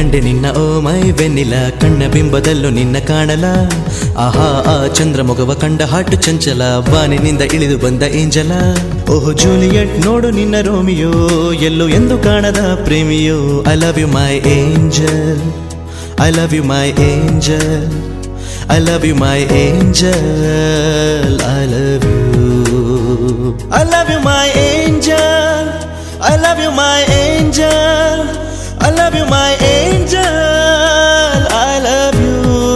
ಕಂಡೆ ನಿನ್ನ ಓ ಮೈ ಬೆನ್ನಿಲ ಕಣ್ಣ ಬಿಂಬದಲ್ಲೂ ನಿನ್ನ ಕಾಣಲ ಆಹಾ ಆ ಚಂದ್ರಮೊಗವ ಕಂಡ ಹಾಟು ಚಂಚಲ ಬಾನಿನಿಂದ ಇಳಿದು ಬಂದ ಏಂಜಲ ಓಹೋ ಜೂಲಿಯಟ್ ನೋಡು ನಿನ್ನ ರೋಮಿಯೋ ಎಲ್ಲೋ ಎಂದು ಕಾಣದ ಪ್ರೇಮಿಯೋ I love you my angel I love you my angel I love you my angel I love you I love you my angel I love you my angel I love you my angel I love you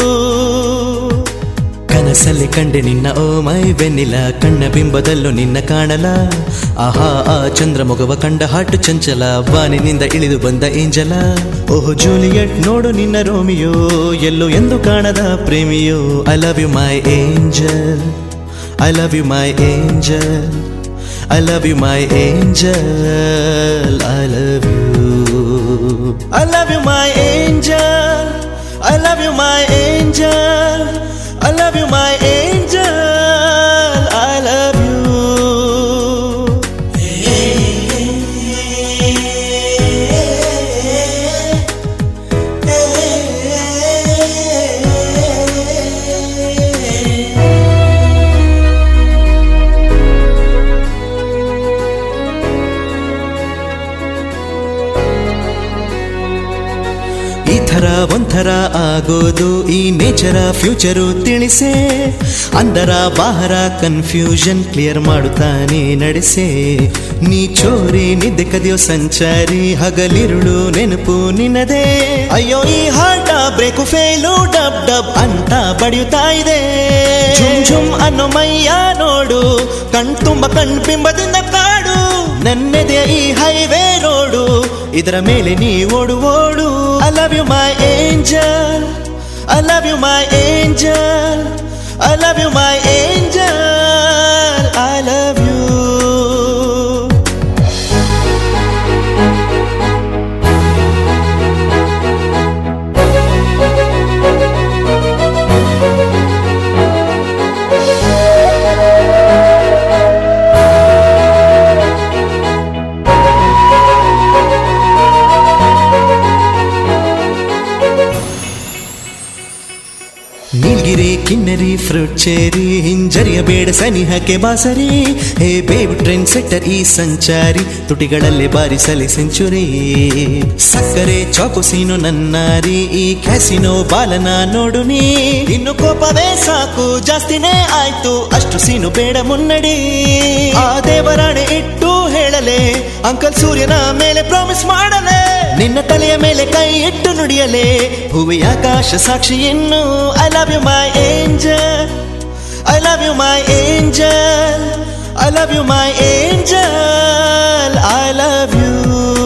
ಕನಸಲ್ಲಿ ಕಂಡೆ ನಿನ್ನ ಓ ಮೈ ಬೆನ್ನಿಲ ಕಣ್ಣ ಬಿಂಬದಲ್ಲೂ ನಿನ್ನ ಕಾಣಲ ಆಹಾ ಆ ಚಂದ್ರಮೊಗವ ಕಂಡ ಹಾಟು ಚಂಚಲ ಬಾನಿನಿಂದ ಇಳಿದು ಬಂದ ಏಂಜಲ ಓಹೋ ಜೂಲಿಯಟ್ ನೋಡು ನಿನ್ನ ರೋಮಿಯೋ ಎಲ್ಲೋ ಎಂದು ಕಾಣದ ಪ್ರೇಮಿಯೋ I love you my angel I love you my angel I love you my angel I love you I love you my angel I love you my angel I love you my angel I love you ಈ ಥರ ಒಂಥರ ಆಗೋದು ಈ nature future ತಿಳಿಸೆ ಅಂದರ ಬಾಹರ confusion clear ಮಾಡುತ್ತಾನೆ ನಡೆಸೆ ನೀ ಚೋರಿ ನಿದ್ದೆ ಕದಿಯೋ ಸಂಚಾರಿ ಹಗಲಿರುಳು ನೆನಪು ನಿನ್ನದೇ ಅಯ್ಯೋ ಈ ಹಾಟ ಬ್ರೇಕು ಫೇಲು ಡಬ್ ಡಬ್ ಅಂತ ಬಡಿಯುತ್ತಾ ಇದೆ ಝುಮ್ ಝುಮ್ ಅನ್ನೋ ಮೈಯ ನೋಡು ಕಣ್ ತುಂಬ ಕಣ್ ಬಿಂಬದಿಂದ ಕಾಡು ನನ್ನೆದೆಯ ಈ ಹೈವೇ ರೋಡು ಇದರ ಮೇಲೆ ನೀ ಓಡು ಓಡು I love you my angel I love you my angel I love you my angel I love you Nilgiri ಕಿನ್ನರಿ ಫ್ರೂಟ್ ಚೇರಿ ಹಿಂಜರಿಯ ಬೇಡ ಸನಿಹಕ್ಕೆ ಬಾಸರಿ ಹೇ ಬೇಬ್ ಟ್ರೆಂಡ್ ಸೆಟ್ಟರ್ ಈ ಸಂಚಾರಿ ತುಟಿಗಳಲ್ಲೇ ಬಾರಿಸಲಿ ಸೆಂಚುರಿ ಸಕ್ಕರೆ ಚಾಕೋಸೀನು ನನ್ನಾರಿ ಈ ಕ್ಯಾಸಿನೋ ಬಾಲನ ನೋಡು ನೀ ಇನ್ನು ಕೋಪವೇ ಸಾಕು ಜಾಸ್ತಿನೇ ಆಯ್ತು ಅಷ್ಟು ಸೀನು ಬೇಡ ಮುನ್ನಡಿ ಆ ದೇವರಾಣೆ ಇಟ್ಟು ಹೇಳಲೆ ಅಂಕಲ್ ಸೂರ್ಯನ ಮೇಲೆ ಪ್ರಾಮಿಸ್ ಮಾಡಲೆ ನಿನ್ನ ತಲೆಯ ಮೇಲೆ ಕೈ ಇಟ್ಟು ನುಡಿಯಲೆ ಹೂವಿ ಆಕಾಶ ಸಾಕ್ಷಿ ಇನ್ನು I love you my angel I love you my angel I love you my angel I love you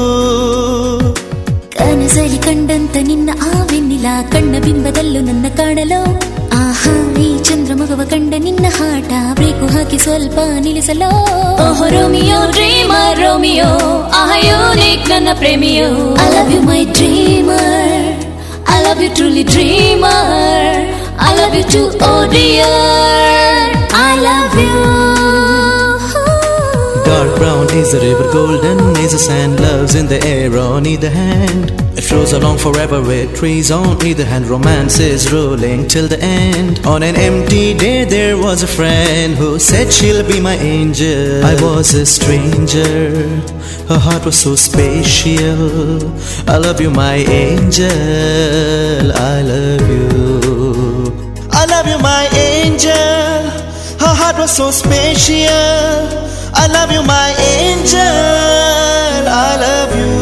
ಕನಸಲಿ ಕಂಡಂತ ನಿನ್ನ ಆ ಬೆನ್ನಿಲ ಕಣ್ಣ ಬಿಂಬದಲ್ಲೂ ನನ್ನ ಕಾಣಲು ಆಹಾ ಈ ಚಂದ್ರಮಗವ ಕಂಡ ನಿನ್ನ ಹಾಟ ಬ್ರೇಕು ಹಾಕಿ ಸ್ವಲ್ಪ ನಿಲ್ಲಿಸಲೋ ಓಹೋ ರೋಮಿಯೋ ಡ್ರೀಮರ್ ರೋಮಿಯೋ ಆಹ ಯೂನಿಕ್ ನನ್ನ ಪ್ರೇಮಿಯೋ I love you my dreamer I love you truly dreamer I love you too oh dear I love you Dark brown is the river, golden is the sand, love's in the air on either hand. It flows along forever with trees on either hand. Romance is rolling till the end. On an empty day, there was a friend who said she'll be my angel. I was a stranger, her heart was so spatial. I love you, my angel. I love you. I love you, my angel. Her heart was so special. I love you, my angel. I love you.